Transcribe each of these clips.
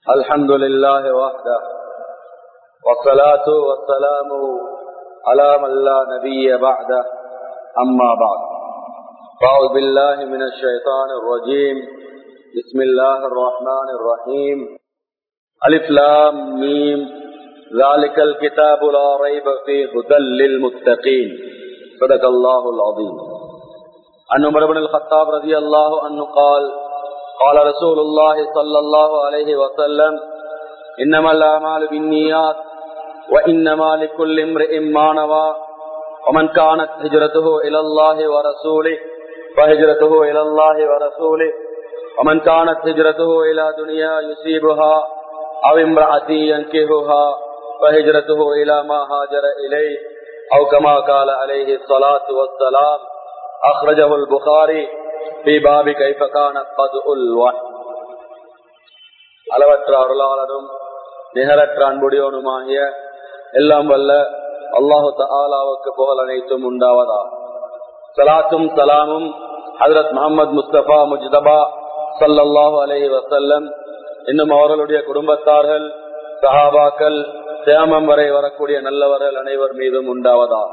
الحمد لله وحده والصلاة والسلام على من لا نبي بعده أما بعد فأعوذ بالله من الشيطان الرجيم بسم الله الرحمن الرحيم ألف لام ميم ذلك الكتاب لا ريب فيه هدى للمتقين صدق الله العظيم عن عمر بن الخطاب رضي الله عنه قال قال رسول الله صلى الله عليه وسلم إنما الأعمال بالنيات وإنما لكل امرئ ما نوى ومن كانت هجرته إلى الله ورسوله فهجرته إلى الله ورسوله ومن كانت هجرته إلى دنيا يصيبها أو امرأة ينكهها فهجرته إلى ما هاجر إليه أو كما قال عليه الصلاة والسلام أخرجه البخاري في باب كيف كان قدء الوحي அளவற்ற அருளாளரும் நிகரற்ற அன்புடையோனுமாகிய எல்லாம் வல்ல அல்லாஹு தாலாவுக்கு புகழ் அனைத்தும் உண்டாவதா சலாத்தும் சலாமும் ஹசரத் முகமது முஸ்தபா முஜ்தபா சல்லாஹூ அலஹி வசல்லம் இன்னும் அவர்களுடைய குடும்பத்தார்கள் சஹாபாக்கள் சேமம் வரை வரக்கூடிய நல்லவர்கள் அனைவர் மீதும் உண்டாவதா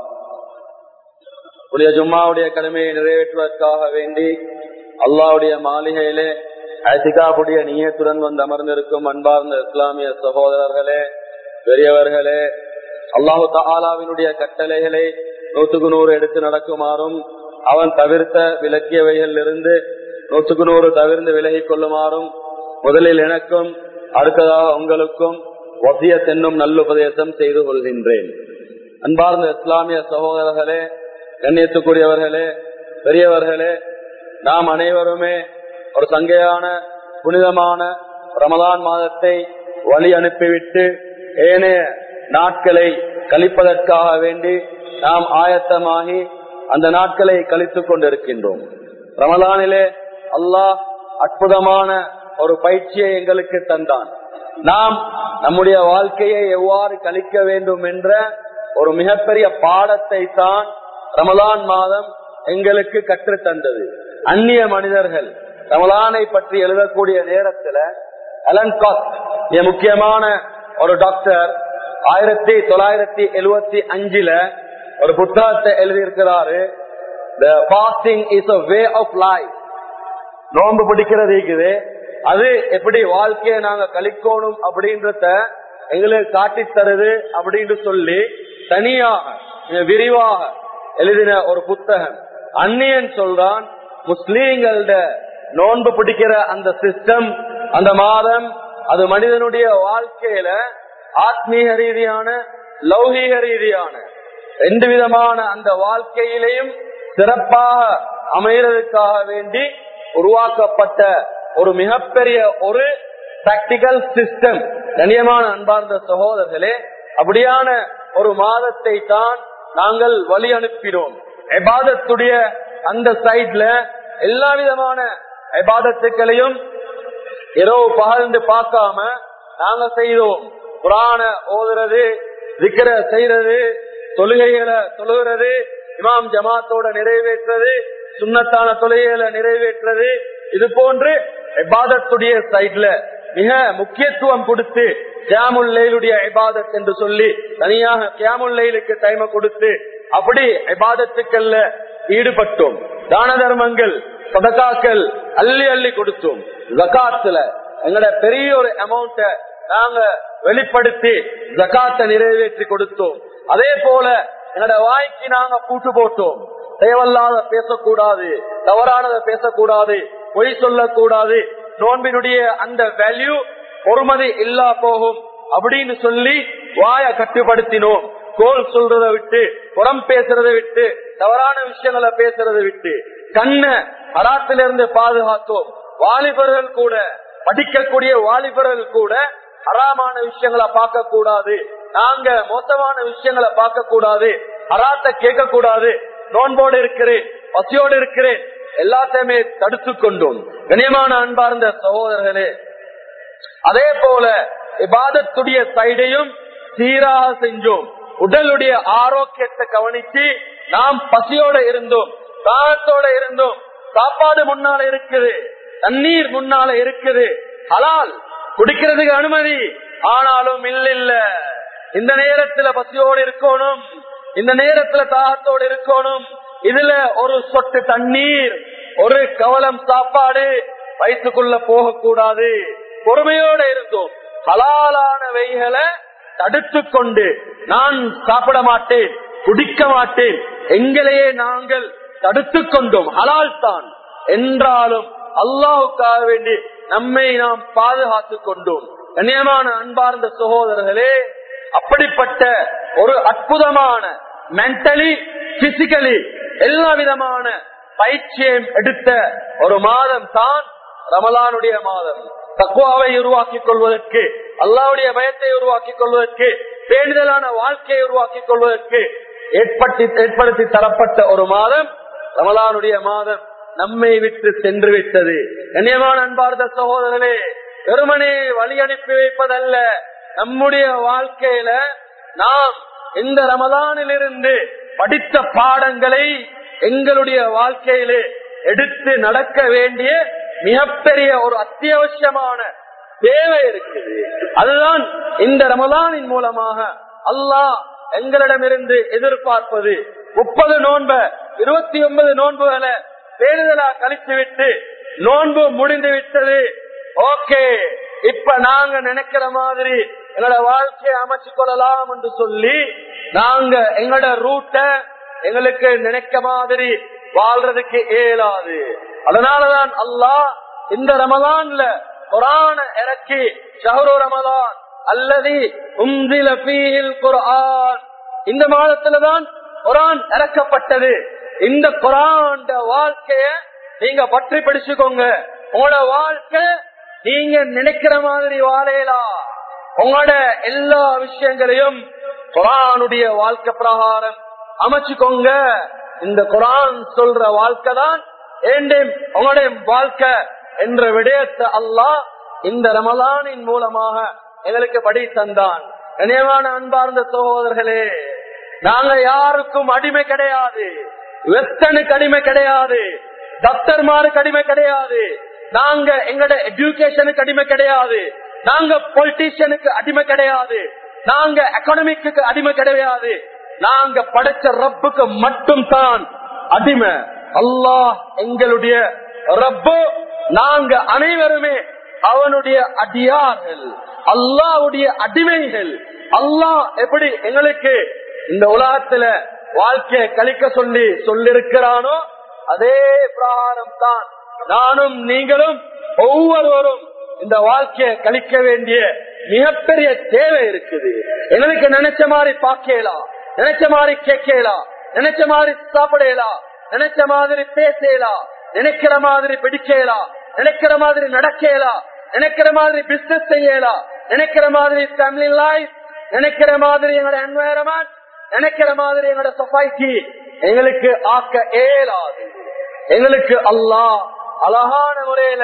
உடைய ஜும்மாவுடைய கடமையை நிறைவேற்றுவதற்காக வேண்டி அல்லாவுடைய மாளிகையிலே அசிகாவுடைய நீயத்துடன் வந்து அமர்ந்திருக்கும் அன்பார்ந்த இஸ்லாமிய சகோதரர்களே பெரியவர்களே அல்லாஹு தாலாவினுடைய கட்டளைகளை நூற்றுக்கு நூறு எடுத்து நடக்குமாறும் அவன் தவிர்த்த விலக்கியவைகள் இருந்து நூற்றுக்கு நூறு தவிர்த்து விலகிக் கொள்ளுமாறும் முதலில் எனக்கும் அடுத்ததாக உங்களுக்கும் ஒத்திய தென்னும் நல்லுபதேசம் செய்து கொள்கின்றேன் அன்பார்ந்த இஸ்லாமிய சகோதரர்களே கண்ணியத்துக்குரியவர்களே பெரியவர்களே நாம் அனைவருமே ஒரு சங்கையான புனிதமான ரமதான் மாதத்தை வழி அனுப்பிவிட்டு ஏனைய நாட்களை கழிப்பதற்காக வேண்டி நாம் ஆயத்தமாகி அந்த நாட்களை கழித்துக் கொண்டிருக்கின்றோம் ரமதானிலே அல்லாஹ் அற்புதமான ஒரு பயிற்சியை எங்களுக்கு தந்தான் நாம் நம்முடைய வாழ்க்கையை எவ்வாறு கழிக்க வேண்டும் என்ற ஒரு மிகப்பெரிய பாடத்தை தான் ரமலான் மாதம் எங்களுக்கு கற்றுத்தந்தது அந்நிய மனிதர்கள் ரமலானை பற்றி எழுதக்கூடிய நேரத்துல அலன்காட் முக்கியமான ஒரு டாக்டர் ஆயிரத்தி தொள்ளாயிரத்தி எழுவத்தி அஞ்சுல ஒரு புத்தகத்தை எழுதியிருக்கிறாரு the fasting is a way of life நோன்பு பிடிக்கிறது இருக்குது அது எப்படி வாழ்க்கையை நாங்க கழிக்கணும் அப்படின்றத எங்களுக்கு காட்டி தருது அப்படின்னு சொல்லி தனியாக விரிவாக எழுதின ஒரு புத்தகம் அந்நியன் சொல்றான் முஸ்லீம்கள நோன்பு பிடிக்கிற அந்த சிஸ்டம் அந்த மாதம் அது மனிதனுடைய வாழ்க்கையில ஆத்மீக ரீதியான லௌகீக ரீதியான ரெண்டு விதமான அந்த வாழ்க்கையிலையும் சிறப்பாக அமைகிறதுக்காக வேண்டி உருவாக்கப்பட்ட ஒரு மிகப்பெரிய ஒரு பிராக்டிக்கல் சிஸ்டம் கண்ணியமான அன்பார்ந்த சகோதரர்களே அப்படியான ஒரு மாதத்தை தான் நாங்கள் வழி அனுப்பினோம் எபாதத்துடைய அந்த சைட்ல எல்லா விதமான எபாதத்துக்களையும் இரவு பகர்ந்து பார்க்காம நாங்க செய்தோம் புராண ஓதுறது விக்கிர செய்யறது தொழுகைகளை தொழுகிறது இமாம் ஜமாத்தோட நிறைவேற்றது சுண்ணத்தான தொழுகைகளை நிறைவேற்றது இது போன்று எபாதத்துடைய சைட்ல மிக முக்கியத்துவம் கொடுத்து கியாமுல்லையிலுடைய எபாதத் என்று சொல்லி தனியாக கியாமுல்லைலுக்கு டைம கொடுத்து அப்படி எபாதத்துக்கள்ல ஈடுபட்டோம் தான தர்மங்கள் சதகாக்கள் அள்ளி அள்ளி கொடுத்தோம் ஜக்காத்துல எங்கட பெரிய ஒரு அமௌண்ட நாங்க வெளிப்படுத்தி ஜக்காத்தை நிறைவேற்றி கொடுத்தோம் அதே போல எங்கட வாய்க்கு நாங்க பூட்டு போட்டோம் தேவையில்லாத பேசக்கூடாது தவறானதை பேசக்கூடாது பொய் சொல்லக்கூடாது நோன்பினுடைய அந்த வேல்யூ பொறுமதி இல்லா போகும் அப்படின்னு சொல்லி வாய கட்டுப்படுத்தினோம் கோல் சொல்றத விட்டு புறம் பேசுறதை விட்டு தவறான விஷயங்களை பேசுறதை விட்டு கண்ண அராத்திலிருந்து பாதுகாத்தோம் வாலிபர்கள் கூட படிக்கக்கூடிய வாலிபர்கள் கூட ஹராமான விஷயங்களை பார்க்க கூடாது நாங்க மோசமான விஷயங்களை பார்க்க கூடாது அராத்த கேட்க கூடாது நோன்போடு இருக்கிறேன் பசியோடு இருக்கிறேன் எல்லாத்தையுமே தடுத்து கொண்டோம் கனியமான அன்பார்ந்த சகோதரர்களே அதே போல இபாதத்துடைய சைடையும் சீராக செஞ்சோம் உடலுடைய ஆரோக்கியத்தை கவனிச்சு நாம் பசியோட இருந்தோம் தாகத்தோட இருந்தோம் சாப்பாடு முன்னால இருக்குது தண்ணீர் முன்னால இருக்குது ஹலால் குடிக்கிறதுக்கு அனுமதி ஆனாலும் இல்ல இல்ல இந்த நேரத்துல பசியோடு இருக்கணும் இந்த நேரத்துல தாகத்தோடு இருக்கணும் இதுல ஒரு சொட்டு தண்ணீர் ஒரு கவலம் சாப்பாடு வயிற்றுக்குள்ள போகக்கூடாது பொறுமையோட இருந்தோம் ஹலாலான வெய்களை தடுத்து கொண்டு நான் சாப்பிட மாட்டேன் குடிக்க மாட்டேன் எங்களையே நாங்கள் தடுத்து கொண்டோம் ஹலால் தான் என்றாலும் அல்லாஹுக்காக வேண்டி நம்மை நாம் பாதுகாத்துக் கொண்டோம் கண்ணியமான அன்பார்ந்த சகோதரர்களே அப்படிப்பட்ட ஒரு அற்புதமான மென்டலி பிசிக்கலி எல்லா விதமான பயிற்சியையும் எடுத்த ஒரு மாதம் தான் ரமலானுடைய மாதம் தக்குவாவை உருவாக்கிக் கொள்வதற்கு அல்லாவுடைய பயத்தை உருவாக்கிக் கொள்வதற்கு பேணுதலான வாழ்க்கையை உருவாக்கிக் கொள்வதற்கு ஏற்படுத்தி ஏற்படுத்தி தரப்பட்ட ஒரு மாதம் ரமலானுடைய மாதம் நம்மை விட்டு சென்று விட்டது கண்ணியமான அன்பார்ந்த சகோதரர்களே வெறுமனே வழி அனுப்பி வைப்பதல்ல நம்முடைய வாழ்க்கையில நாம் இந்த ரமலானிலிருந்து படித்த பாடங்களை எங்களுடைய வாழ்க்கையிலே எடுத்து நடக்க வேண்டிய மிகப்பெரிய ஒரு அத்தியாவசியமான தேவை இருக்குது அதுதான் இந்த ரமலானின் மூலமாக அல்லாஹ் எங்களிடமிருந்து எதிர்பார்ப்பது முப்பது நோன்ப இருபத்தி ஒன்பது நோன்புகளை பேருதலா கழித்து விட்டு நோன்பு முடிந்து விட்டது ஓகே இப்ப நாங்க நினைக்கிற மாதிரி எங்களோட வாழ்க்கையை அமைச்சு கொள்ளலாம் என்று சொல்லி நாங்க எங்களோட ரூட்டை எங்களுக்கு நினைக்க மாதிரி வாழ்றதுக்கு இயலாது அதனாலதான் அல்லாஹ் இந்த ரமலான்ல குரான இறக்கி ஷஹரு ரமலான் அல்லது உந்தில பீல் குரான் இந்த மாதத்துலதான் குரான் இறக்கப்பட்டது இந்த குரான் வாழ்க்கைய நீங்க பற்றி பிடிச்சுக்கோங்க உங்களோட வாழ்க்கை நீங்க நினைக்கிற மாதிரி வாழையலாம் உங்களோட எல்லா விஷயங்களையும் குரானுடைய வாழ்க்கை பிரகாரம் அமைச்சுக்கோங்க இந்த குரான் சொல்ற வாழ்க்கை தான் உங்களுடைய வாழ்க்கை என்ற விடயத்தை அல்லாஹ் இந்த ரமலானின் மூலமாக எங்களுக்கு படி தந்தான் கனியமான அன்பார்ந்த சகோதரர்களே நாங்க யாருக்கும் அடிமை கிடையாது வெஸ்டனுக்கு அடிமை கிடையாது டாக்டர்மாருக்கு அடிமை கிடையாது நாங்க எங்கட எஜுகேஷனுக்கு அடிமை கிடையாது நாங்க பொலிட்டீஷியனுக்கு அடிமை கிடையாது நாங்க எக்கனாமிக்கு அடிமை கிடையாது நாங்க படைச்ச ரப்புக்கு மட்டும் தான் அடிமை அல்லாஹ் எங்களுடைய ரப்பு நாங்க அனைவருமே அவனுடைய அடியார்கள் அல்லாவுடைய அடிமைகள் அல்லாஹ் எப்படி எங்களுக்கு இந்த உலகத்துல வாழ்க்கையை கழிக்க சொல்லி சொல்லிருக்கிறானோ அதே பிரகாரம் தான் நானும் நீங்களும் ஒவ்வொருவரும் இந்த வாழ்க்கையை கழிக்க வேண்டிய மிகப்பெரிய தேவை இருக்குது எங்களுக்கு நினைச்ச மாதிரி பார்க்கலாம் நினைச்ச மாதிரி கேட்கலாம் நினைச்ச மாதிரி சாப்பிடலாம் நினைச்ச மாதிரி பேசலாம் நினைக்கிற மாதிரி பிடிக்கலாம் நினைக்கிற மாதிரி நடக்கலாம் நினைக்கிற மாதிரி பிசினஸ் செய்யலாம் நினைக்கிற மாதிரி ஃபேமிலி லைஃப் நினைக்கிற மாதிரி எங்களோட என்வாயரமெண்ட் நினைக்கிற மாதிரி எங்களோட சொசைட்டி எங்களுக்கு ஆக்க இயலாது எங்களுக்கு அல்லாஹ் அழகான முறையில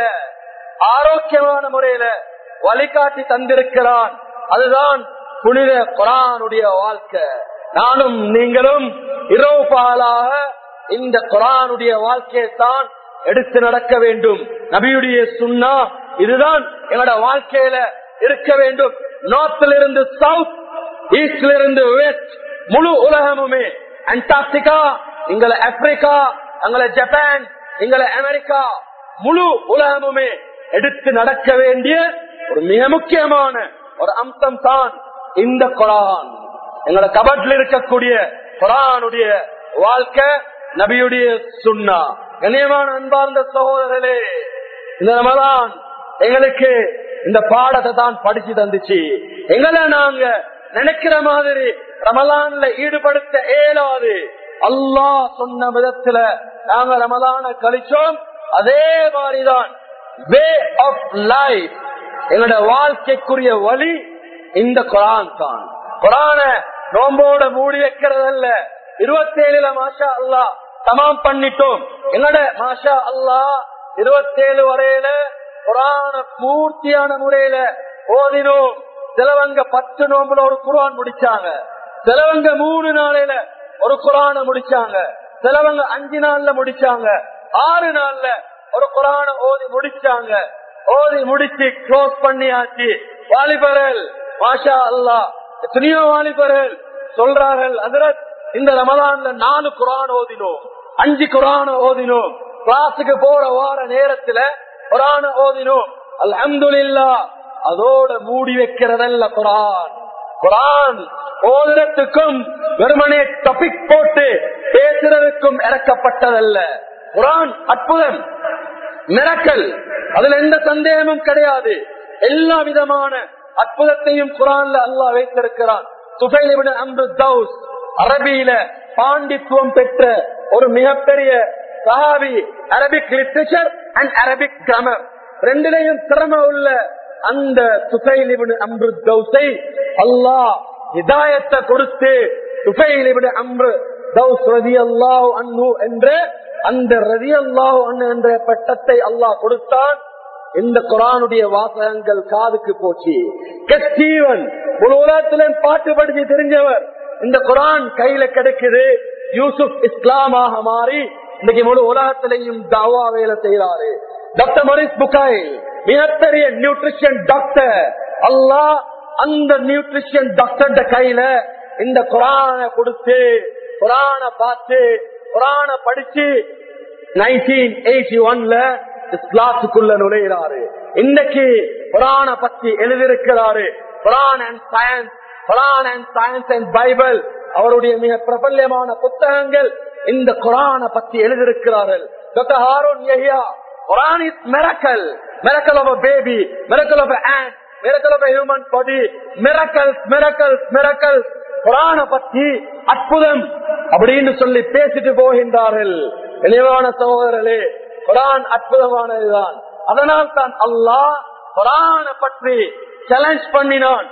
ஆரோக்கியமான முறையில வழிகாட்டி தந்திருக்கிறான் அதுதான் புனித குரானுடைய வாழ்க்கை நானும் நீங்களும் இரவு பாலாக இந்த குரானுடைய வாழ்க்கையை தான் எடுத்து நடக்க வேண்டும் நபியுடைய சுண்ணா இதுதான் எங்களோட வாழ்க்கையில இருக்க வேண்டும் நார்த்ல இருந்து சவுத் ஈஸ்ட்ல இருந்து வெஸ்ட் முழு உலகமுமே அண்டார்டிகா எங்களை ஆப்பிரிக்கா எங்களை ஜப்பான் எங்களை அமெரிக்கா முழு உலகமுமே எடுத்து நடக்க வேண்டிய ஒரு மிக முக்கியமான ஒரு அம்சம் தான் இந்த குரான் எங்களோட கபட்ல இருக்கக்கூடிய குரானுடைய வாழ்க்கை நபியுடைய சுண்ணா கண்ணியமான அன்பார்ந்த சகோதரர்களே இந்த ரமலான் எங்களுக்கு இந்த பாடத்தை தான் படிச்சு தந்துச்சு எங்களை நாங்க நினைக்கிற மாதிரி ரமலான்ல ஈடுபடுத்த இயலாது அல்லாஹ் சொன்ன விதத்துல நாங்க ரமலான கழிச்சோம் அதே மாதிரிதான் வே ஆஃப் லைஃப் எங்களோட வாழ்க்கைக்குரிய வழி இந்த குரான் தான் குரான நோம்போட மூடி வைக்கிறதல்ல இருபத்தேழுல மாஷா அல்லா தமாம் பண்ணிட்டோம் எங்கட மாஷா அல்லா இருபத்தேழு வரையில குரான பூர்த்தியான முறையில ஓதினோம் சிலவங்க பத்து நோம்புல ஒரு குரான் முடிச்சாங்க சிலவங்க மூணு நாளையில ஒரு குரான முடிச்சாங்க சிலவங்க அஞ்சு நாள்ல முடிச்சாங்க ஆறு நாள்ல ஒரு குரான ஓதி முடிச்சாங்க ஓதி முடிச்சு க்ளோஸ் பண்ணியாச்சு வாலிபர்கள் மாஷா அல்லா எத்தனையோ வாலிபர்கள் சொல்றார்கள் அதிரத் இந்த ரமலான்ல நாலு குரான் ஓதினோம் அஞ்சு குரான் ஓதினோம் கிளாஸுக்கு போற வார நேரத்துல குரான் ஓதினோம் அல்ஹம்துலில்லா அதோட மூடி வைக்கிறதல்ல குரான் குரான் ஓதுறதுக்கும் வெறுமனே டாபிக் போட்டு பேசுறதுக்கும் இறக்கப்பட்டதல்ல குரான் அற்புதம் மிரக்கல் அதுல எந்த சந்தேகமும் கிடையாது எல்லா விதமான அற்புதத்தையும் குரான்ல அல்லாஹ் வைத்திருக்கிறான் சுபைலிபின் அம்பு தௌஸ் அரபியில பாண்டித்துவம் பெற்ற ஒரு மிகப்பெரிய சஹாபி Arabic literature and Arabic grammar ரெண்டிலையும் திறமை உள்ள அந்த சுபைலிபின் அம்பு தௌஸை அல்லாஹ் இதாயத்தை கொடுத்து சுபைலிபின் அம்பு தௌஸ் ரதி அல்லாஹ் அன்னு என்ற அந்த ரதி அல்லாஹ் அன்னு என்ற பட்டத்தை அல்லாஹ் கொடுத்தான் இந்த குரானுடைய வாசகங்கள் காதுக்கு போச்சு கஸ்தீவன் முழு உலகத்திலும் பாட்டு படிச்சு தெரிஞ்சவர் இந்த குரான் கையில கிடைக்குது யூசுப் இஸ்லாமாக மாறி இன்னைக்கு முழு உலகத்திலையும் தாவா வேலை செய்யறாரு டாக்டர் மரிஸ் புகாய் மிகப்பெரிய நியூட்ரிஷன் டாக்டர் அல்லாஹ் அந்த நியூட்ரிஷன் டாக்டர் கையில இந்த குரானை கொடுத்து குரான பார்த்து குரான படிச்சு நைன்டீன் எயிட்டி ஒன்ல இஸ்லாத்துக்குள்ள நுழைகிறாரு இன்னைக்கு குரான பத்தி எழுதியிருக்கிறாரு Quran and science Quran and science and Bible அவருடைய மிக பிரபல்யமான புத்தகங்கள் இந்த குரான பத்தி எழுதியிருக்கிறார்கள் doctor Harun Yahya Quran is miracle miracle of baby miracle of ant miracle of human body miracles miracles miracles குரான பத்தி அற்புதம் அப்படின்னு சொல்லி பேசிட்டு போகின்றார்கள் இளைவான சகோதரர்களே குரான் அற்புதமானதுதான் அதனால் தான் அல்லாஹ் குரான பற்றி சேலஞ்ச் பண்ணினான்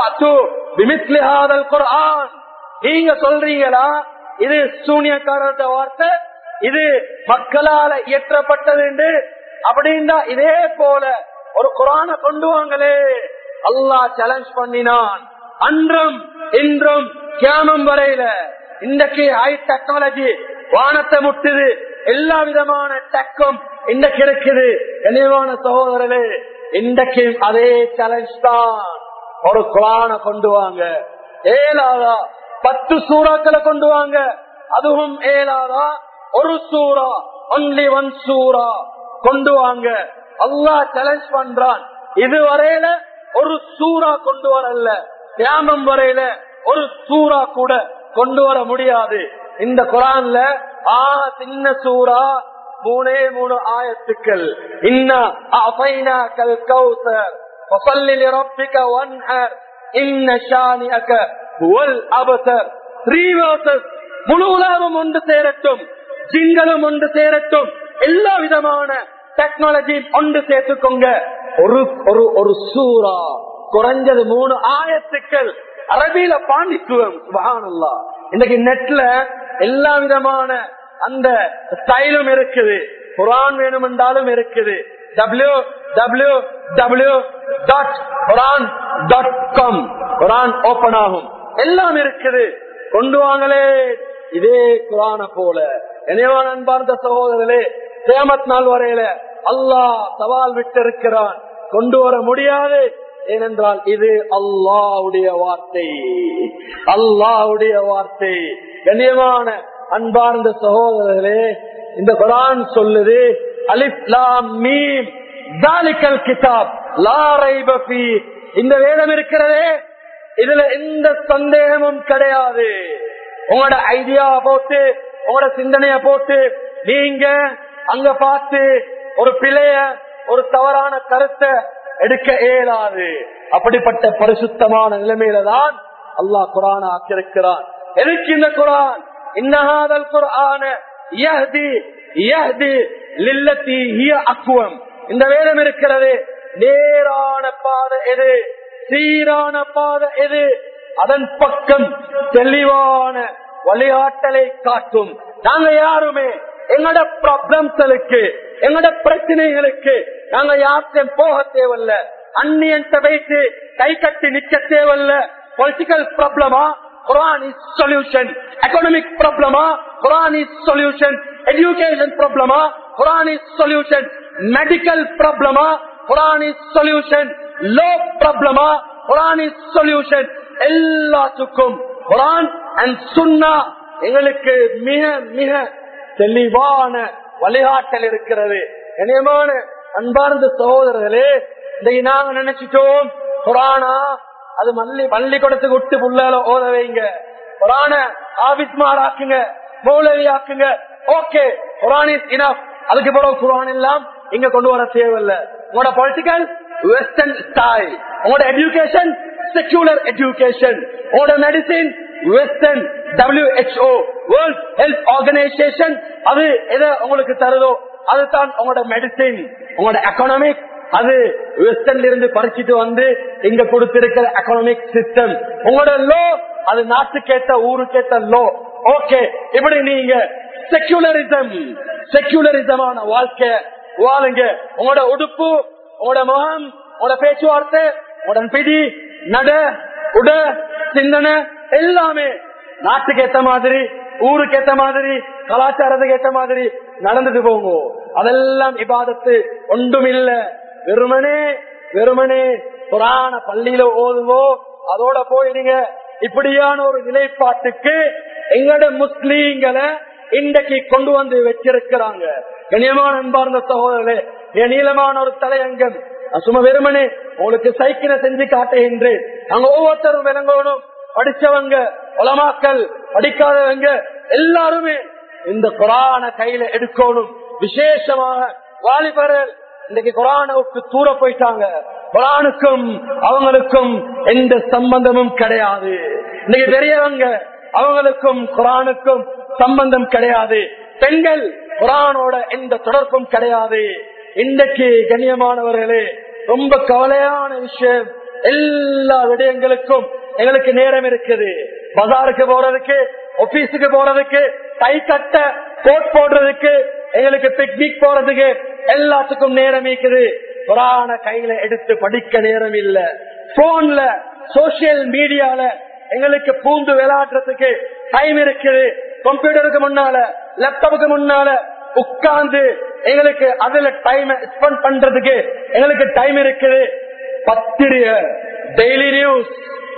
குரான் நீங்க சொல்றீங்களா இது சூனியக்காரர்த வார்த்தை இது மக்களால இயற்றப்பட்டது என்று அப்படின்னா இதே போல ஒரு குரான கொண்டு வாங்களே அல்லாஹ் சேலஞ்ச் பண்ணினான் அன்றும் இன்றும் கியாமம் வரையில இன்றைக்கு ஹை டெக்னாலஜி வானத்தை முட்டுது எல்லா விதமான டெக்கும் இன்றைக்கு இருக்குது தெளிவான சகோதரர்களே இன்றைக்கு அதே சேலஞ்ச் தான் ஒரு குரான கொண்டு வாங்க ஏலாதா பத்து சூறாக்களை கொண்டு வாங்க அதுவும் ஏலாதா ஒரு சூறா ஒன்லி ஒன் சூறா கொண்டு வாங்க அல்லாஹ் சேலஞ்ச் பண்றான் இதுவரையில ஒரு சூறா கொண்டு வரல தியாமம் வரையில ஒரு சூறா கூட கொண்டு வர முடியாது இந்த குரான்ல ஆ சின்ன சூறா மூணே மூணு ஆயத்துக்கள் இன்னா கல் கௌசர் முழு உலகம் ஒன்று சேரட்டும் ஜிங்களும் ஒன்று சேரட்டும் எல்லா விதமான டெக்னாலஜி ஒன்று சேர்த்துக்கோங்க ஒரு ஒரு ஒரு சூறா குறைஞ்சது மூணு ஆயத்துக்கள் அரபியில பாண்டித்துவம் சுபஹானல்லா இன்னைக்கு நெட்ல எல்லா விதமான அந்த ஸ்டைலும் இருக்குது குரான் வேணும் என்றாலும் இருக்குது W W W dot Quran dot com Quran open ஆகும் எல்லாம் இருக்குது கொண்டு வாங்களே இதே குரான போல நினைவான அன்பார்ந்த சகோதரர்களே சேமத் நாள் வரையில அல்லாஹ் சவால் விட்டிருக்கிறான் கொண்டு வர முடியாது ஏனென்றால் இது அல்லாவுடைய வார்த்தை அல்லாவுடைய வார்த்தை கண்ணியமான அன்பார்ந்த சகோதரர்களே இந்த குரான் சொல்லுது அலிப்லாம் மீம் தாலிக்கல் கிதாப் லாரை பபி இந்த வேதம் இருக்கிறதே இதுல எந்த சந்தேகமும் கிடையாது உங்களோட ஐடியா போட்டு உங்களோட சிந்தனைய போட்டு நீங்க அங்க பார்த்து ஒரு பிழைய ஒரு தவறான கருத்தை எடுக்க இயலாது அப்படிப்பட்ட பரிசுத்தமான நிலைமையில தான் அல்லாஹ் குரான் ஆக்கியிருக்கிறான் எதுக்கு இந்த குரான் இன்னஹாதல் குரான அக்குவம் இந்த வேதம் இருக்கிறது நேரான பாதை எது சீரான பாதை எது அதன் பக்கம் தெளிவான வழிகாட்டலை காட்டும் நாங்க யாருமே எங்களோட ப்ராப்ளம்களுக்கு எங்களோட பிரச்சனைகளுக்கு நாங்க யார்த்தையும் போக தேவையில்ல அந்நியன்ட்ட வைத்து கை கட்டி நிக்க தேவையில்ல பொலிட்டிக்கல் ப்ராப்ளமா குரான் இஸ் சொல்யூஷன் எக்கனாமிக் ப்ராப்ளமா குரான் இஸ் சொல்யூஷன் எஜுகேஷன் ப்ராப்ளமா குரான் இஸ் சொல்யூஷன் மெடிக்கல் ப்ராப்ளமா குரான் இஸ் சொல்யூஷன் லோ ப்ராப்ளமா குரான் இஸ் சொல்யூஷன் எல்லாத்துக்கும் குரான் அண்ட் சுன்னா எங்களுக்கு மிக மிக தெளிவான வழிகாட்டல் இருக்கிறது இனியமான அன்பார்ந்த சகோதரர்களே இதை நாங்க நினைச்சிட்டோம் குரானா அது மல்லி பள்ளிக்கூடத்துக்கு விட்டு புள்ளால ஓத வைங்க குரான ஆபிஸ்மார் ஆக்குங்க மௌலவி ஆக்குங்க ஓகே குரான் இஸ் இனஃப் அதுக்கு பிறகு குரான் எல்லாம் இங்க கொண்டு வர தேவையில்லை உங்களோட பொலிட்டிக்கல் வெஸ்டர்ன் ஸ்டைல் உங்களோட எஜுகேஷன் செக்யூலர் எஜுகேஷன் உங்களோட medicine western WHO world health organization அது எதை உங்களுக்கு தருதோ அதுதான் உங்களோட மெடிசின் உங்களோட எக்கனாமிக் அது வெஸ்டர்ன்ல இருந்து பறிச்சுட்டு வந்து இங்க கொடுத்திருக்கிற எக்கனாமிக் சிஸ்டம் உங்களோட லோ அது நாட்டுக்கேத்த ஊருக்கேத்த லோ ஓகே இப்படி நீங்க செக்யூலரிசம் செக்யூலரிசமான வாழ்க்கை வாழுங்க உங்களோட உடுப்பு உங்களோட முகம் உங்களோட பேச்சுவார்த்தை உங்களோட பிடி நட உட சிந்தனை எல்லாமே நாட்டுக்கு ஏத்த மாதிரி ஊருக்கு ஏத்த மாதிரி கலாச்சாரத்துக்கு ஏத்த மாதிரி நடந்துட்டு போங்க அதெல்லாம் இபாதத்து ஒன்றும் இல்ல வெறுமனே வெறுமனே புராண பள்ளியில ஓதுவோ அதோட போயிடுங்க இப்படியான ஒரு நிலைப்பாட்டுக்கு எங்களோட முஸ்லீம்களை இன்றைக்கு கொண்டு வந்து வச்சிருக்கிறாங்க கண்ணியமான அன்பார்ந்த சகோதரர்களே என் நீளமான ஒரு தலையங்கம் நான் சும்மா வெறுமனே உங்களுக்கு சைக்கிளை செஞ்சு காட்டுகின்றேன் அங்க ஒவ்வொருத்தரும் விளங்கணும் படிச்சவங்க உலமாக்கள் படிக்காதவங்க எல்லாருமே இந்த குரான கையில எடுக்கணும் விசேஷமாக வாலிபர்கள் இன்னைக்கு குரானை விட்டு தூர போயிட்டாங்க குரானுக்கும் அவங்களுக்கும் எந்த சம்பந்தமும் கிடையாது இன்னைக்கு பெரியவங்க அவங்களுக்கும் குரானுக்கும் சம்பந்தம் கிடையாது பெண்கள் குரானோட எந்த தொடர்பும் கிடையாது இன்றைக்கு கண்ணியமானவர்களே ரொம்ப கவலையான விஷயம் எல்லா விடயங்களுக்கும் எங்களுக்கு நேரம் இருக்குது பஜாருக்கு போறதுக்கு ஆபீஸுக்கு போறதுக்கு கை கட்ட கோட் போடுறதுக்கு எங்களுக்கு பிக்னிக் போறதுக்கு எல்லாத்துக்கும் நேரம் இருக்குது குரான கையில எடுத்து படிக்க நேரம் இல்ல போன்ல சோசியல் மீடியால எங்களுக்கு பூந்து விளையாடுறதுக்கு டைம் இருக்குது கம்ப்யூட்டருக்கு முன்னால லேப்டாப்புக்கு முன்னால உட்கார்ந்து எங்களுக்கு அதுல டைம் ஸ்பெண்ட் பண்றதுக்கு எங்களுக்கு டைம் இருக்குது பத்திரிகை டெய்லி நியூஸ்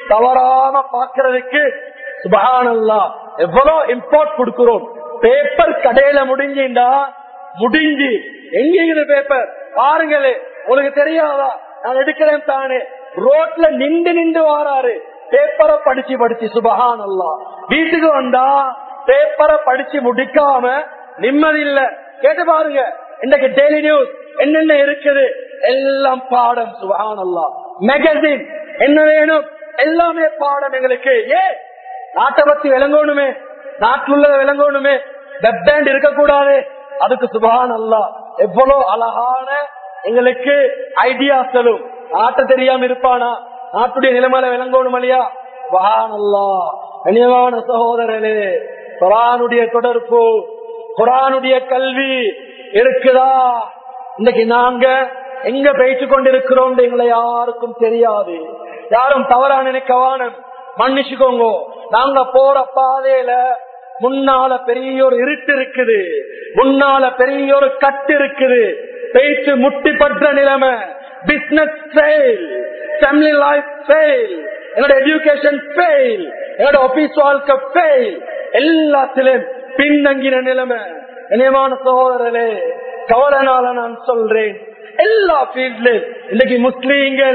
தவறாம பாக்குறதுக்கு சுபகானல்லா எவ்வளவு இம்போர்ட் கொடுக்கிறோம் பேப்பர் கடையில முடிஞ்சுண்டா முடிஞ்சு எங்க பேப்பர் பாருங்களே உங்களுக்கு தெரியாதா நான் எடுக்கிறேன் தானே ரோட்ல நின்று நின்று வாராரு பேப்பரை படிச்சு படிச்சு சுபகான் அல்லா வீட்டுக்கு வந்தா பேப்பரை படிச்சு முடிக்காம நிம்மதி இல்ல கேட்டு பாருங்க இன்னைக்கு டெய்லி நியூஸ் என்னென்ன இருக்குது எல்லாம் பாடம் சுபகான் அல்லா மேகசின் என்ன வேணும் எல்லாமே பாடம் எங்களுக்கு ஏ நாட்டை பத்தி விளங்கணுமே நாட்டில் உள்ளதை விளங்கணுமே வெப் பேண்ட் இருக்கக்கூடாது அதுக்கு சுபகான் அல்லா எவ்வளவு அழகான எங்களுக்கு ஐடியா சொல்லும் நாட்டை தெரியாம இருப்பானா நாட்டுடைய நிலைமையில விளங்கணும் இல்லையா சுபகானல்லா கனியமான சகோதரர்களே குரானுடைய தொடர்பு குரானுடைய கல்வி இருக்குதா இன்னைக்கு நாங்க எங்க பேச்சு கொண்டிருக்கிறோம் எங்களை யாருக்கும் தெரியாது யாரும் தவறா நினைக்க வானம் மன்னிச்சுக்கோங்க நாங்க போற பாதையில முன்னால பெரிய ஒரு இருட்டு இருக்குது முன்னால பெரிய ஒரு கட்டு இருக்குது பேச்சு முட்டி பற்ற நிலைமை business fail family life fail என்னோட எஜுகேஷன் ஃபெயில் என்னோட ஆபீஸ் வாழ்க்கை ஃபெயில் எல்லாத்திலும் பின்தங்கின நிலைமை இனியமான சகோதரர்களே கவலனால நான் சொல்றேன் எல்லா ஃபீல்ட்லயும் இன்னைக்கு முஸ்லீம்கள்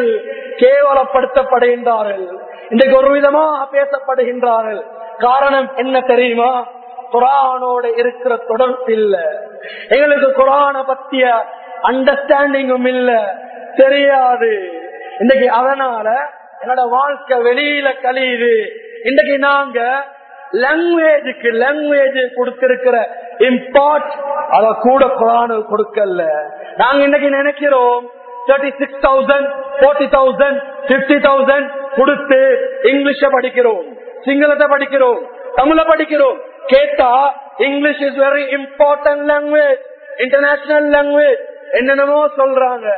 கேவலப்படுத்தப்படுகின்றார்கள் இன்றைக்கு ஒரு விதமாக பேசப்படுகின்றார்கள் காரணம் என்ன தெரியுமா குரானோட இருக்கிற தொடர்பு இல்ல எங்களுக்கு குரான பத்திய அண்டர்ஸ்டாண்டிங்கும் இல்ல தெரியாது இன்னைக்கு அதனால என்னோட வாழ்க்கை வெளியில கழியுது இன்னைக்கு நாங்க லாங்குவேஜுக்கு லாங்குவேஜ் கொடுத்திருக்கிற இம்பார்ட் அத கூட குரானு கொடுக்கல நாங்க இன்னைக்கு நினைக்கிறோம் thirty six thousand forty thousand fifty thousand கொடுத்து இங்கிலீஷ படிக்கிறோம் சிங்களத்தை படிக்கிறோம் தமிழ படிக்கிறோம் கேட்டா English is very important language international language என்னென்னமோ சொல்றாங்க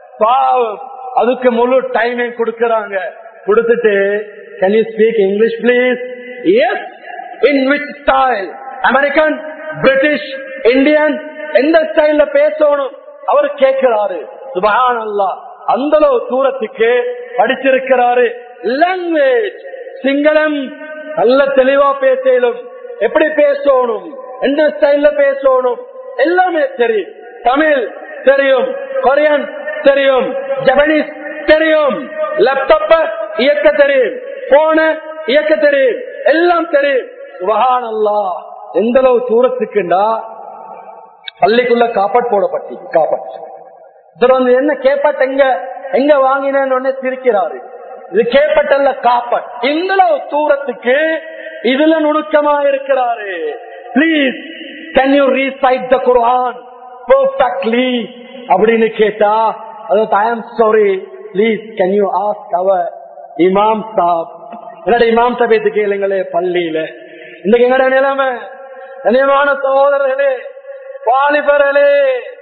பாவம் அதுக்கு முழு டைமே கொடுக்கறாங்க கொடுத்துட்டு can you speak English please yes in which style American British Indian எந்த ஸ்டைல்ல பேசணும் அவர் கேட்கிறாரு சுபஹான் அல்லா அந்த அளவு தூரத்துக்கு படிச்சிருக்கிறாரு லாங்குவேஜ் சிங்களம் நல்ல தெளிவா பேசலும் எப்படி பேசணும் எந்த ஸ்டைல்ல பேசணும் எல்லாமே தெரியும் தமிழ் தெரியும் கொரியன் தெரியும் ஜப்பனீஸ் தெரியும் லேப்டாப்ப இயக்க தெரியும் போன இயக்க தெரியும் எல்லாம் தெரியும் சுபஹான் அல்லா எந்த அளவு தூரத்துக்குண்டா பள்ளிக்குள்ள காப்பாட் போடப்பட்டி காப்பாட் இவர் வந்து என்ன கேப்பாட் எங்க எங்க வாங்கினேன்னு சிரிக்கிறாரு இது கேப்பட்டல்ல காப்பாட் இந்த அளவு தூரத்துக்கு இதுல நுணுக்கமா இருக்கிறாரு please can you recite the Quran perfectly அப்படின்னு கேட்டா அது I am sorry please can you ask our imam சாப் என்னோட இமாம் சபைத்து கேளுங்களே பள்ளியில இன்னைக்கு எங்கட நிலைமை கனியமான சகோதரர்களே வாலிபர்களே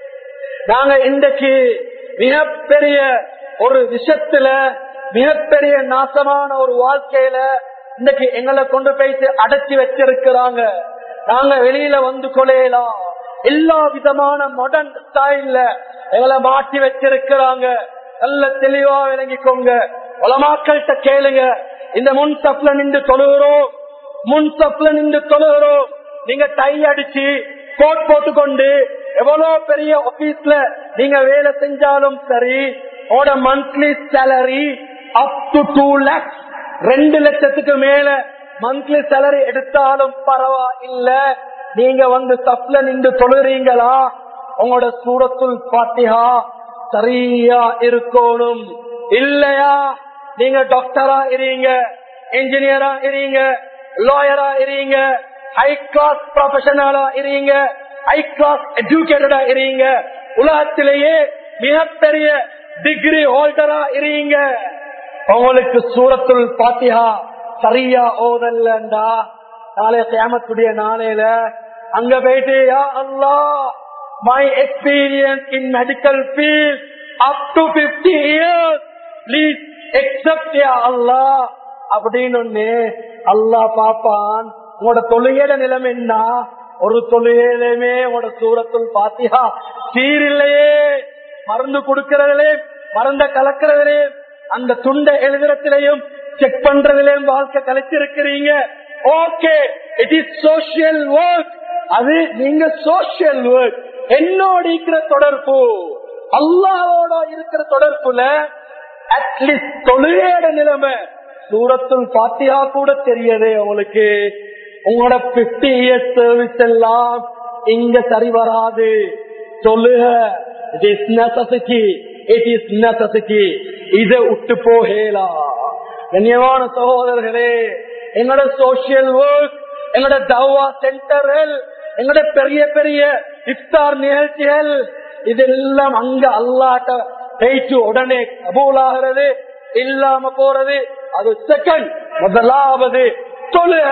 நாங்க இன்றைக்கு மிகப்பெரிய ஒரு விஷயத்துல மிகப்பெரிய நாசமான ஒரு வாழ்க்கையில இன்னைக்கு எங்களை கொண்டு போயிட்டு அடைச்சி வச்சிருக்கிறாங்க நாங்க வெளியில வந்து கொலையலாம் எல்லா விதமான மாடர்ன் ஸ்டைல்ல எங்களை மாட்டி வச்சிருக்கிறாங்க நல்ல தெளிவா விளங்கிக்கோங்க உலமாக்கள்கிட்ட கேளுங்க இந்த முன் சப்ல நின்று தொழுகிறோம் முன் சப்ல நின்று தொழுகிறோம் நீங்க டை அடிச்சு கோட் போட்டுக்கொண்டு எவ்வளவு பெரிய ஆபீஸ்ல நீங்க வேலை செஞ்சாலும் சரி உங்களோட monthly salary up to two lakhs ரெண்டு லட்சத்துக்கு மேல மந்த்லி சேலரி எடுத்தாலும் பரவாயில்ல நீங்க வந்து சப்ல நின்று தொழுறீங்களா உங்களோட சூரத்துள் பாத்தியா சரியா இருக்கணும் இல்லையா நீங்க டாக்டரா இருங்க இன்ஜினியரா இருங்க லாயரா இருங்க ஹை கிளாஸ் ப்ரொஃபஷனலா இருங்க ஹை கிளாஸ் எஜுகேட்டடா இருங்க உலகத்திலேயே மிகப்பெரிய டிகிரி ஹோல்டரா இருங்க உங்களுக்கு சூரத்துள் பாத்தியா சரியா ஓதல்லண்டா நாளைய சேமத்துடைய நாளையில அங்க போயிட்டு யா அல்லா my experience in medical field up to fifty years please accept யா அல்லா அப்படின்னு அல்லா பாப்பான் உங்களோட தொழுகையில நிலைமை என்ன ஒரு தொழுகையிலுமே உங்களோட சூரத்துள் பாத்தியா சீரில்லையே மருந்து கொடுக்கறதுலே மருந்த கலக்கிறதுலே அந்த துண்டை எழுதுறதுலையும் செக் பண்றதுலயும் வாழ்க்கை கலைச்சிருக்கிறீங்க okay it is social work அது நீங்க சோசியல் ஒர்க் என்னோட இருக்கிற தொடர்பு அல்லாவோட இருக்கிற தொடர்புல அட்லீஸ்ட் தொழுகையோட நிலைமை சூரத்துள் பாத்தியா கூட தெரியதே உங்களுக்கு உங்களோட பிப்டி இயர்ஸ் சர்வீஸ் எல்லாம் இங்க சரி வராது சொல்லுக it is necessity it is necessity இதை விட்டு போகலா கண்ணியமான சகோதரர்களே எங்களோட சோசியல் ஒர்க் எங்களோட தவா சென்டர்கள் எங்களோட பெரிய பெரிய இஃப்தார் நிகழ்ச்சிகள் இதெல்லாம் அங்க அல்லாட்ட பேச்சு உடனே கபூலாகிறது இல்லாம போறது அது செகண்ட் முதலாவது தொழுக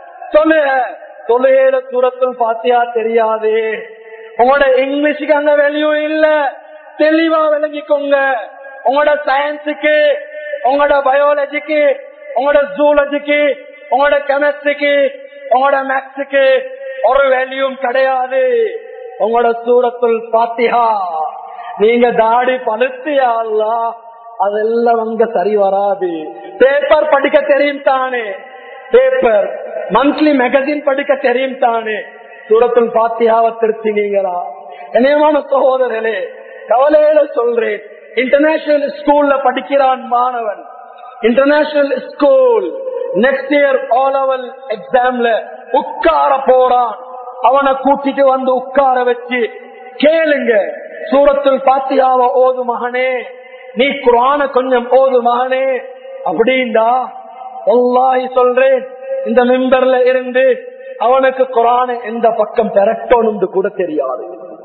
தொழுக தொழுகையில தூரத்தில் பாத்தியா தெரியாது உங்களோட இங்கிலீஷுக்கு அங்க வெளியும் இல்ல தெளிவா விளங்கிக்கோங்க உங்களோட சயின்ஸுக்கு உங்களோட பயாலஜிக்கு உங்களோட ஜூலஜிக்கு உங்களோட கெமிஸ்ட்ரிக்கு உங்களோட மேக்ஸுக்கு ஒரு வேல்யூம் கிடையாது உங்களோட சூரத்துள் பாத்தியா நீங்க தாடி பழுத்தியா அதெல்லாம் அங்க சரி வராது பேப்பர் படிக்க தெரியும் தானே பேப்பர் மந்த்லி மேகசின் படிக்க தெரியும் தானே சூரத்துள் பாத்தியாவை திருத்தினீங்களா இணையமான சகோதரர்களே கவலையில சொல்றேன் இன்டர்நேஷனல் ஸ்கூல்ல படிக்கிறான் மாணவன் international school next year O level எக்ஸாம்ல உட்கார போறான் அவனை கூட்டிட்டு வந்து உட்கார வச்சு கேளுங்க சூரத்தில் பாத்தியாவ ஓது மகனே நீ குரான கொஞ்சம் ஓது மகனே அப்படின்டா ஒல்லாஹி சொல்றேன் இந்த மெம்பர்ல இருந்து அவனுக்கு குரான எந்த பக்கம் பெறட்டோன்னு கூட தெரியாது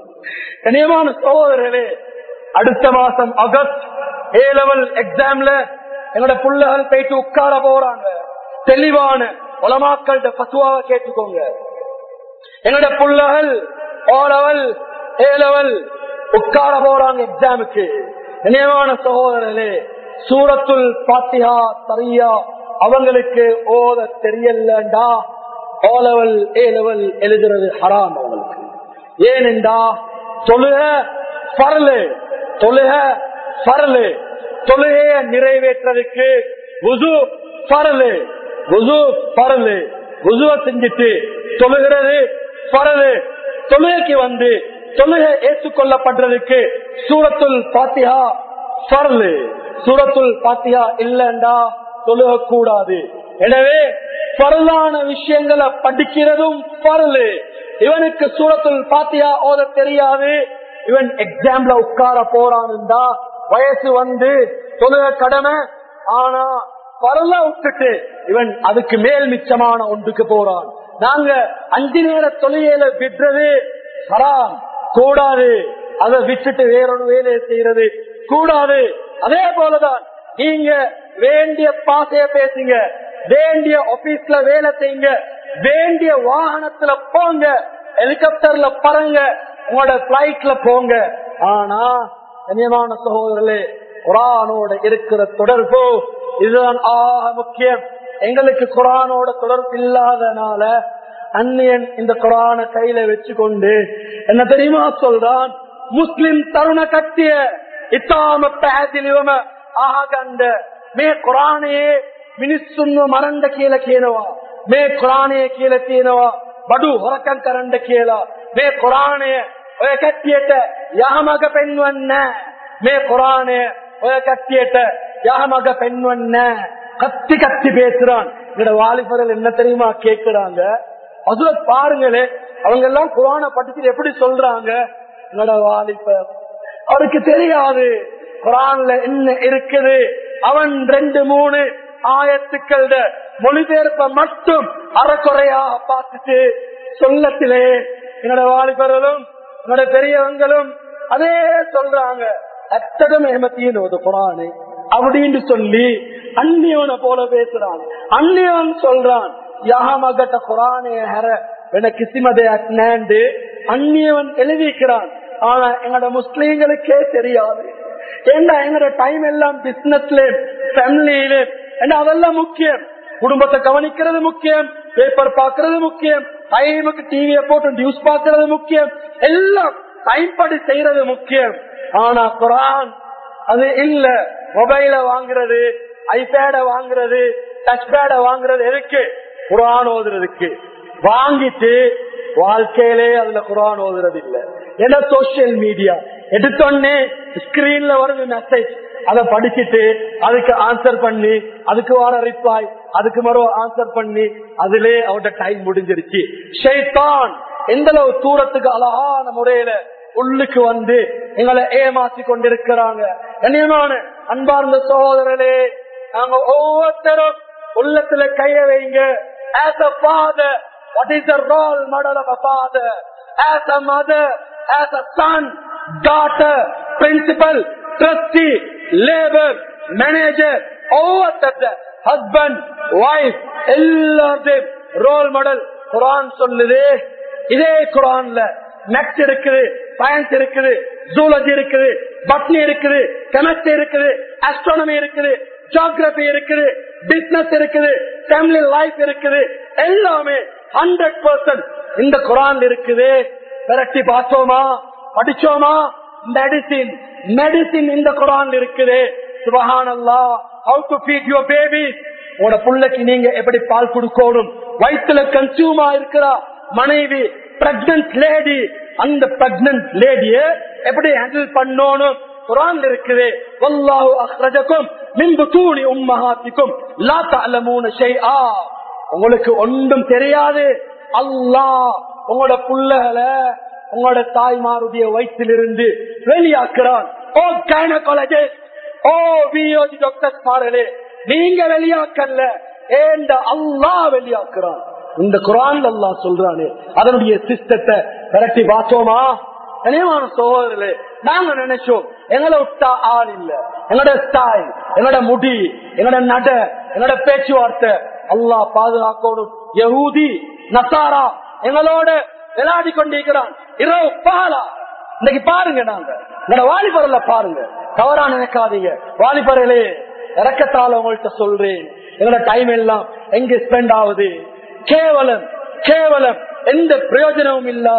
கனியமான சகோதரர்களே அடுத்த மாசம் ஆகஸ்ட் ஏ லெவல் எக்ஸாம்ல எங்களோட புள்ளகள் போயிட்டு உட்கார போறாங்க தெளிவான உலமாக்கள்கிட்ட பசுவாக கேட்டுக்கோங்க எங்களோட புள்ளகள் ஓ லெவல் ஏ லெவல் உட்கார போறாங்க எக்ஸாமுக்கு நினைவான சகோதரர்களே சூரத்துல் பாத்தியா சரியா அவங்களுக்கு ஓத தெரியலண்டா ஓ லெவல் ஏ லெவல் எழுதுறது ஹராம் அவங்களுக்கு ஏனென்றா தொழுக பரலு தொழுக பரலு தொழுகைய நிறைவேற்றதுக்கு உசு பரலு உசு பரலு உசுவ செஞ்சுட்டு தொழுகிறது பரலு தொழுகைக்கு வந்து தொழுகை ஏற்றுக்கொள்ளப்படுறதுக்கு சூரத்துல் பாத்தியா பரலு சூரத்துல் பாத்தியா இல்லண்டா தொழுக கூடாது எனவே பரலான விஷயங்களை படிக்கிறதும் பரலு இவனுக்கு சூரத்துல் பாத்தியா ஓத தெரியாது இவன் எக்ஸாம்ல உட்கார போறான்டா வயசு வந்து தொழுக கடமை ஆனா பரல விட்டுட்டு இவன் அதுக்கு மேல் மிச்சமான ஒன்றுக்கு போறான் நாங்க அஞ்சு நேர தொழுகையில விடுறது ஹராம் கூடாது அதை விட்டுட்டு வேறொரு வேலையை செய்யறது கூடாது அதே போலதான் நீங்க வேண்டிய பாசைய பேசுங்க வேண்டிய ஆபீஸ்ல வேலை செய்யுங்க வேண்டிய வாகனத்துல போங்க ஹெலிகாப்டர்ல பறங்க உங்களோட பிளைட்ல போங்க ஆனா கண்ணியமான சகோதரர்களே குரானோட இருக்கிற தொடர்பு இதுதான் ஆக முக்கியம் எங்களுக்கு குரானோட தொடர்பு இல்லாதனால அந்நியன் இந்த குரான கையில வச்சுக்கொண்டு என்ன தெரியுமா சொல்றான் முஸ்லிம் தருண கட்டிய இத்தாம පැහැදිලිවම ආගන්ඩ මේ කුරාණයේ මිනිස්සුන්ව මරන්ඩ කියලා කියනවා මේ කුරාණය කියලා තියෙනවා බඩු හොරකම් කරන්න කියලා මේ කුරාණය ඔය කට්ටියට යහමග පෙන්වන්න මේ කුරාණය ඔය කට්ටියට යහමග පෙන්වන්න கத்தி கத்தி பேசுறான் என்னோட வாலிபர்கள் என்ன தெரியுமா கேக்குறாங்க அதுல பாருங்களே அவங்க எல்லாம் குரான படிச்சுட்டு எப்படி சொல்றாங்க என்னோட வாலிபர் அவருக்கு தெரியாது குரான்ல என்ன இருக்குது அவன் ரெண்டு மூணு ஆயத்துக்கள் மொழிபெயர்ப்ப மட்டும் அறக்குறையா பார்த்துட்டு சொல்லத்திலே என்னோட வாலிபர்களும் என்னோட பெரியவங்களும் அதே சொல்றாங்க அத்தடம் ஏமத்தியின் ஒரு குரானு அப்படின்னு சொல்லி அந்நியவனை போல பேசுறான் அந்நியவன் சொல்றான் யாமகட்ட குரானே ஹர எனக்கு சிமதே அட்னாண்டு அந்நியவன் எழுதிக்கிறான் ஆனா எங்களோட முஸ்லீம்களுக்கே தெரியாது ஏன்னா எங்களோட டைம் எல்லாம் பிசினஸ்ல ஃபேமிலியில ஏன்னா அதெல்லாம் முக்கியம் குடும்பத்தை கவனிக்கிறது முக்கியம் பேப்பர் பாக்குறது முக்கியம் டைமுக்கு டிவியை போட்டு நியூஸ் பாக்குறது முக்கியம் எல்லாம் டைம் படி செய்யறது முக்கியம் ஆனா குரான் அது இல்ல மொபைல வாங்குறது ஐபேட வாங்குறது டச் பேட வாங்குறது எதுக்கு குரான் ஓதுறதுக்கு வாங்கிட்டு வாழ்க்கையிலே அதுல குரான் ஓதுறது இல்ல ஏன்னா சோசியல் மீடியா எடுத்தோடனே ஸ்கிரீன்ல வருது மெசேஜ் அதை படிச்சுட்டு அதுக்கு ஆன்சர் பண்ணி அதுக்கு வர ரிப்ளாய் அதுக்கு மறு ஆன்சர் பண்ணி அதுல அவட டைம் முடிஞ்சிருச்சு ஷைத்தான் எந்த அளவு தூரத்துக்கு அழகான முறையில உள்ளுக்கு வந்து எங்களை ஏமாத்தி கொண்டிருக்கிறாங்க என்னமான அன்பார்ந்த சகோதரர்களே நாங்க ஒவ்வொருத்தரும் உள்ளத்துல கைய வைங்க as a father what is the role model of a father as a mother as a son daughter principal trustee labor manager ஒவ்வொருத்தர் ஹஸ்பண்ட் ஒய்ஃப் எல்லாத்தையும் ரோல் மாடல் குரான் சொல்லுது இதே குரான்ல நெக்ஸ்ட் இருக்குது சயின்ஸ் இருக்குது ஜூலஜி இருக்குது பட்னி இருக்குது கெமிஸ்ட்ரி இருக்குது அஸ்ட்ரானமி இருக்குது ஜியோகிரபி இருக்குது பிசினஸ் இருக்குது ஃபேமிலி லைஃப் இருக்குது எல்லாமே ஹண்ட்ரட் பர்சன்ட் இந்த குரான் இருக்குது விரட்டி பார்த்தோமா படிச்சோமா மெடிசின் மெடிசின் இந்த குரான் இருக்குது சுபஹானல்லா how to feed your babies உங்களோட புள்ளைக்கு நீங்க எப்படி பால் கொடுக்கணும் வயிற்றுல கன்சியூமா இருக்கிறா மனைவி பிரெக்னன்ட் லேடி அந்த பிரெக்னன்ட் லேடிய எப்படி ஹேண்டில் பண்ணணும் குரான் இருக்குது வல்லாஹு அஹ்ரஜக்கும் மின் புத்தூனி உம்மஹாத்திக்கும் லா தஅலமூன ஷைஆ உங்களுக்கு ஒன்றும் தெரியாது அல்லாஹ் உங்களோட புள்ளகளை உங்களோட தாய்மாருடைய வயிற்றிலிருந்து வெளியாக்குறான் ஓ கைனகாலஜிஸ்ட் ஓ பிஓஜி டாக்டர் மாறலே நீங்க வெளியாக்கல்ல ஏண்ட அல்லாஹ் வெளியாக்குறான் இந்த குரான் அல்லாஹ் சொல்றானே அதனுடைய சிஸ்டத்தை விரட்டி பார்த்தோமா கனியமான சோதரர்களே நாங்க நினைச்சோம் எங்களை விட்டா ஆள் இல்ல எங்களோட ஸ்டாய் எங்களோட முடி எங்களோட நட எங்களோட பேச்சுவார்த்தை அல்லாஹ் பாதுகாக்கணும் யகூதி நசாரா எங்களோட விளையாடி கொண்டிருக்கிறான் இரவு பாலா இன்னைக்கு பாருங்க நாங்க எங்களோட வாலிபரல பாருங்க தவறா நினைக்காதீங்க வாலிபர்களே இறக்கத்தால உங்கள்கிட்ட சொல்றேன் எங்களோட டைம் எல்லாம் எங்க ஸ்பெண்ட் ஆகுது கேவலம் கேவலம் எந்த பிரயோஜனமும் இல்லாத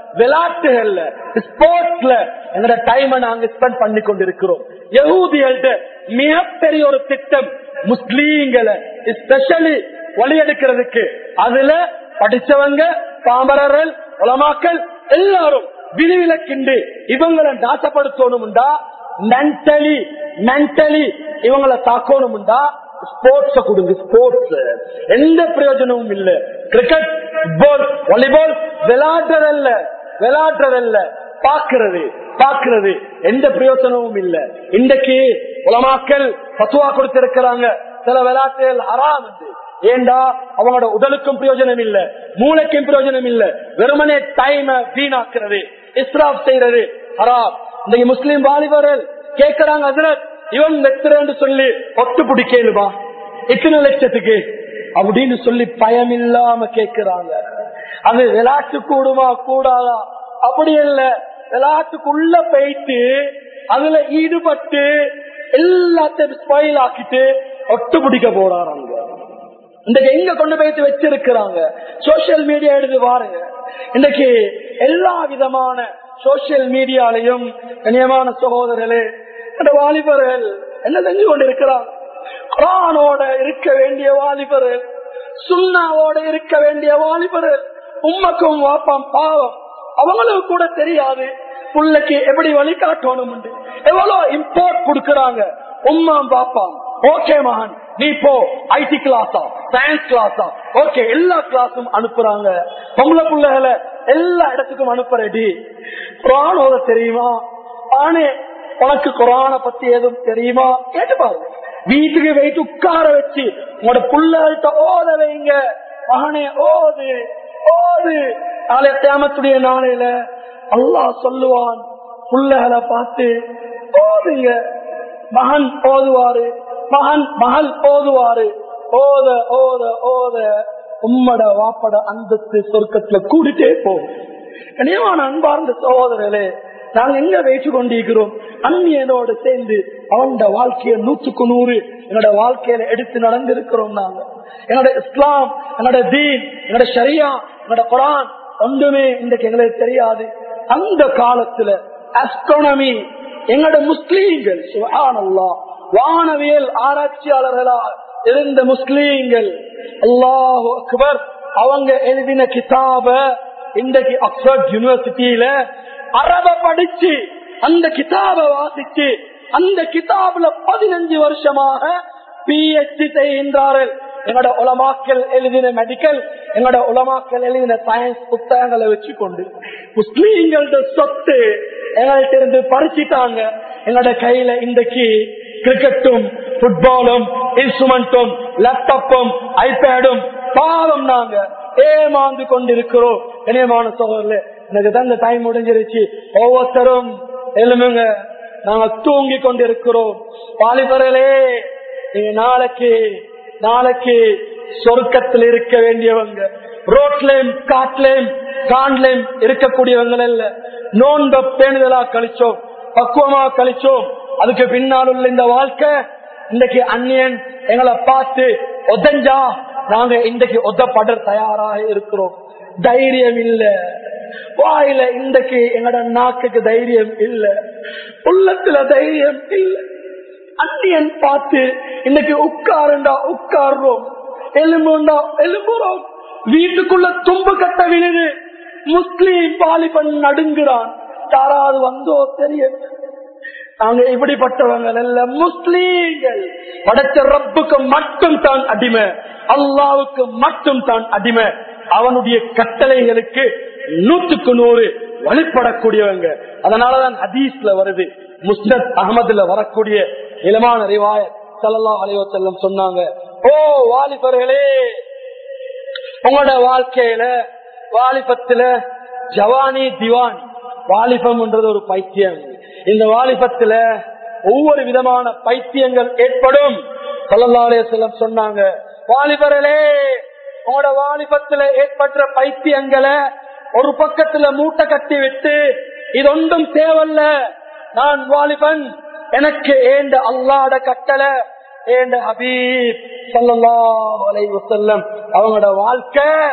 விளையாட்டுகள்ல ஸ்போர்ட்ஸ்ல எங்களோட டைமை நாங்க ஸ்பெண்ட் பண்ணி கொண்டிருக்கிறோம் யகூதிகள்ட்ட மிகப்பெரிய ஒரு திட்டம் முஸ்லீம்களை ஸ்பெஷலி வழியெடுக்கிறதுக்கு அதுல படிச்சவங்க பாமரர்கள் உலமாக்கள் எல்லாரும் விதிவிலக்கிண்டு இவங்களை நாசப்படுத்தணும்டா மென்டலி மென்டலி இவங்களை தாக்கணும்டா ஸ்போர்ட்ஸ் கொடுங்க ஸ்போர்ட்ஸ் எந்த பிரயோஜனமும் இல்ல கிரிக்கெட் ஃபுட்பால் வாலிபால் விளையாடுறதல்ல விளையாடுறதல்ல பாக்குறது பாக்குறது எந்த பிரயோஜனமும் இல்ல இன்றைக்கு உலமாக்கள் பத்துவா கொடுத்திருக்கிறாங்க சில விளையாட்டுகள் ஹராம் என்று ஏண்டா அவங்களோட உடலுக்கும் பிரயோஜனம் இல்ல மூளைக்கும் பிரயோஜனம் இல்ல வெறுமனே டைம் வீணாக்குறது இஸ்ராப் செய்யறது ஹராம் இன்னைக்கு முஸ்லீம் வாலிபர்கள் கேட்கிறாங்க ஹசரத் இவன் வெத்துறன்னு சொல்லி ஒட்டு பிடிக்கலுமா இத்தனை லட்சத்துக்கு அப்படின்னு சொல்லி பயம் இல்லாம கேட்கிறாங்க அது விளையாட்டு கூடுமா கூடாதா அப்படி இல்ல விளையாட்டுக்குள்ள போயிட்டு அதுல ஈடுபட்டு எல்லாத்தையும் ஸ்பாயில் ஆக்கிட்டு ஒட்டு பிடிக்க போறாங்க இன்றைக்கு எங்க கொண்டு போயிட்டு வச்சிருக்கிறாங்க சோசியல் மீடியா எடுத்து பாருங்க இன்றைக்கு எல்லா விதமான சோசியல் மீடியாலையும் கண்ணியமான சகோதரர்களே இந்த வாலிபர்கள் என்ன செஞ்சு கொண்டிருக்கிறாங்க குரானோட இருக்க வேண்டிய வாலிபர்கள் சுண்ணாவோட இருக்க வேண்டிய வாலிபர்கள் உம்மக்கும் வாப்பாம் பாவம் அவங்களுக்கு கூட தெரியாது புள்ளைக்கு எப்படி வழிகாட்டணும் எவ்வளவு இம்போர்ட் கொடுக்கறாங்க உம்மாம் பாப்பாம் ஓகே மகன் நீ போ ஐடி கிளாஸா சயின்ஸ் கிளாஸா ஓகே எல்லா கிளாஸும் அனுப்புறாங்க பொம்பளை பிள்ளைகளை எல்லா இடத்துக்கும் அனுப்புறடி குரான் ஓத தெரியுமா ஆனே உனக்கு குரான பத்தி எதுவும் தெரியுமா கேட்டு பாருங்க வீட்டுக்கு வைத்து உட்கார வச்சு உங்களோட பிள்ளைகள்கிட்ட ஓத வைங்க மகனே ஓது ஓது நாளை தேமத்துடைய நாளையில அல்லாஹ் சொல்லுவான் பிள்ளைகளை பார்த்து ஓதுங்க மகன் ஓதுவாரு மகன் மகள் ஓதுவாரு ஓத ஓத ஓத உம்மட வாப்பட அந்தத்து சொர்க்கத்துல கூடிட்டே போகும் கனியமான அன்பார்ந்த சகோதரர்களே நாங்க எங்க வைத்து கொண்டிருக்கிறோம் அந்நியனோடு சேர்ந்து அவன் வாழ்க்கைய நூற்றுக்கு நூறு என்னோட வாழ்க்கையில எடுத்து நடந்திருக்கிறோம் நாங்க என்னோட இஸ்லாம் என்னோட தீன் என்னோட ஷரியா என்னோட குரான் ஒன்றுமே இன்றைக்கு எங்களுக்கு தெரியாது அந்த காலத்துல அஸ்ட்ரோனமி எங்களோட முஸ்லீம்கள் சுகானல்லா வானவியல் ஆராய்ச்சியாளர்களா இருந்த முஸ்லீம்கள் அல்லாஹு அக்பர் அவங்க எழுதின கிதாப இன்றைக்கு ஆக்ஸ்போர்ட் யூனிவர்சிட்டியில அரப படிச்சு அந்த கிதாப வாசிச்சு அந்த கிதாபுல பதினஞ்சு வருஷமாக பிஎச்டி செய்கின்றார்கள் எங்களோட உலமாக்கல் எழுதின மெடிக்கல் எங்களோட உலமாக்கல் எழுதின சயின்ஸ் புத்தகங்களை வச்சுக்கொண்டு முஸ்லீம்களோட சொத்து எங்கள்கிட்ட இருந்து பறிச்சிட்டாங்க எங்களோட கையில இன்றைக்கு கிரிக்கெட்டும் புட்பாலும் இன்ஸ்ட்ருமெண்ட்டும் லேப்டாப்பும் ஐபேடும் பாவம் நாங்க ஏமாந்து கொண்டிருக்கிறோம் இணையமான சோழர்ல எனக்கு தான் இந்த டைம் முடிஞ்சிருச்சு ஒவ்வொருத்தரும் எழுமுங்க நாங்க தூங்கி கொண்டிருக்கிறோம் வாலிபர்களே நீங்க நாளைக்கு நாளைக்கு சொர்க்கத்தில் இருக்க வேண்டியவங்க ரோட்லயும் காட்லயும் காண்லயும் இருக்கக்கூடியவங்க இல்ல நோன்ப பேணுதலா கழிச்சோம் பக்குவமா கழிச்சோம் அதுக்கு பின்னால் உள்ள இந்த வாழ்க்கை இன்னைக்கு அந்நியன் எங்களை பார்த்து ஒதஞ்சா நாங்க இன்றைக்கு ஒதப்பட தயாராக இருக்கிறோம் தைரியம் இல்ல வாயில இன்றைக்கு எங்களோட நாக்குக்கு தைரியம் இல்ல உள்ளத்துல தைரியம் இல்ல அந்நியன் பார்த்து இன்னைக்கு உட்காருண்டா உட்கார்றோம் எலும்புண்டா எலும்புறோம் வீட்டுக்குள்ள தும்பு கட்ட விழுது முஸ்லீம் வாலிபன் நடுங்குறான் யாராவது வந்தோ தெரியும் நாங்க இப்படிப்பட்டவங்க அல்ல முஸ்லீம்கள் படைச்ச ரப்புக்கு மட்டும் தான் அடிமை அல்லாவுக்கு மட்டும் தான் அடிமை அவனுடைய கட்டளைகளுக்கு நூற்றுக்கு நூறு வழிபடக்கூடியவங்க அதனாலதான் ஹதீஸ்ல வருது முஸ்னத் அகமதுல வரக்கூடிய இளமான ரிவாய சல்லா அலைவ செல்லம் சொன்னாங்க ஓ வாலிபர்களே உங்களோட வாழ்க்கையில வாலிபத்துல ஜவானி திவானி வாலிபம்ன்றது ஒரு பைத்தியம் இந்த வாலிபத்துல ஒவ்வொரு விதமான பைத்தியங்கள் ஏற்படும் சல்லல்லாலே செல்லம் சொன்னாங்க வாலிபர்களே உங்களோட வாலிபத்துல ஏற்பட்ட பைத்தியங்களை ஒரு பக்கத்துல மூட்டை கட்டி விட்டு இது ஒன்றும் தேவல்ல நான் வாலிபன் எனக்கு ஏண்ட அல்லாட கட்டளை ஏண்ட ஹபீப் சல்லல்லாஹு அலைஹி வஸல்லம் அவங்களோட வாழ்க்கை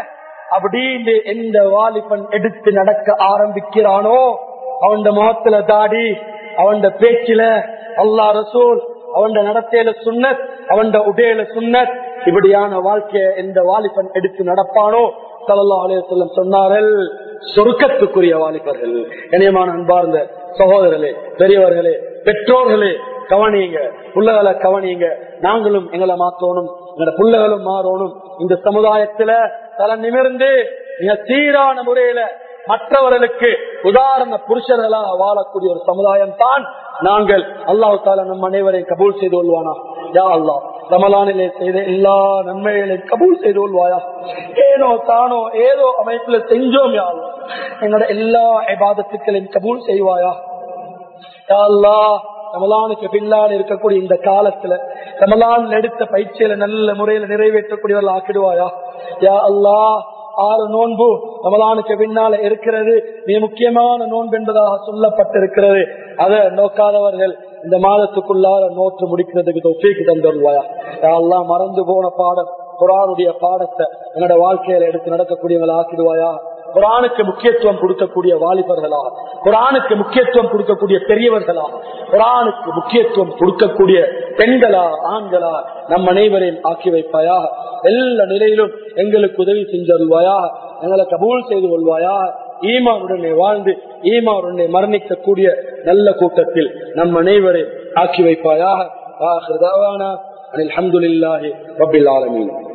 அப்படின்னு எந்த வாலிபன் எடுத்து நடக்க ஆரம்பிக்கிறானோ அவன் முகத்துல தாடி அவன் பேச்சில அல்லா ரசூல் அவன் நடத்தையில சுண்ணத் அவன் உடையில சுண்ணத் இப்படியான வாழ்க்கைய எந்த வாலிபன் எடுத்து நடப்பானோ சல்லா அலையம் சொன்னார்கள் சொருக்கத்துக்குரிய வாலிபர்கள் இணையமான அன்பார்ந்த சகோதரர்களே பெரியவர்களே பெற்றோர்களே கவனிங்க புள்ளகளை கவனிங்க நாங்களும் எங்களை மாற்றணும் எங்களோட புள்ளகளும் மாறணும் இந்த சமுதாயத்துல தலை நிமிர்ந்து மிக சீரான முறையில மற்றவர்களுக்கு உதாரண புருஷர்களாக வாழக்கூடிய ஒரு சமுதாயம் தான் நாங்கள் அல்லாஹு தாலா நம் அனைவரையும் கபூல் செய்து கொள்வானா யா அல்லா ரமலானிலே செய்த எல்லா நன்மைகளையும் கபூல் செய்து கொள்வாயா ஏனோ தானோ ஏதோ அமைப்புல செஞ்சோம் யா அல்லா என்னோட எல்லா இபாதத்துக்களையும் கபூல் செய்வாயா யா அல்லா ரமலானுக்கு பின்னால் இருக்கக்கூடிய இந்த காலத்துல ரமலான் எடுத்த பயிற்சியில நல்ல முறையில நிறைவேற்றக்கூடியவர்கள் ஆக்கிடுவாயா யா அல்லா ஆறு நோன்பு ரமலானுக்கு பின்னால இருக்கிறது மிக முக்கியமான நோன்பு என்பதாக சொல்லப்பட்டிருக்கிறது அதை நோக்காதவர்கள் இந்த மாதத்துக்குள்ளார நோற்று முடிக்கிறதுக்கு தொஃபீக்கு தந்துருவாயா எல்லாம் மறந்து போன பாடம் குரானுடைய பாடத்தை என்னோட வாழ்க்கையில எடுத்து நடக்கக்கூடியவங்களை ஆக்கிடுவாயா குரானுக்கு முக்கியத்துவம் கொடுக்கக்கூடிய வாலிபர்களா குரானுக்கு முக்கியத்துவம் கொடுக்கக்கூடிய பெரியவர்களா குரானுக்கு முக்கியத்துவம் கொடுக்கக்கூடிய பெண்களா ஆண்களா நம் அனைவரையும் ஆக்கி வைப்பாயா எல்லா நிலையிலும் எங்களுக்கு உதவி செஞ்சருள்வாயா எங்களை கபூல் செய்து கொள்வாயா ஈமாவுடனே வாழ்ந்து ஈமாவுடனே மரணிக்கக்கூடிய நல்ல கூட்டத்தில் நம் அனைவரையும் ஆக்கி வைப்பாயாக அலமதுல்லாஹி ரபில் ஆலமீன்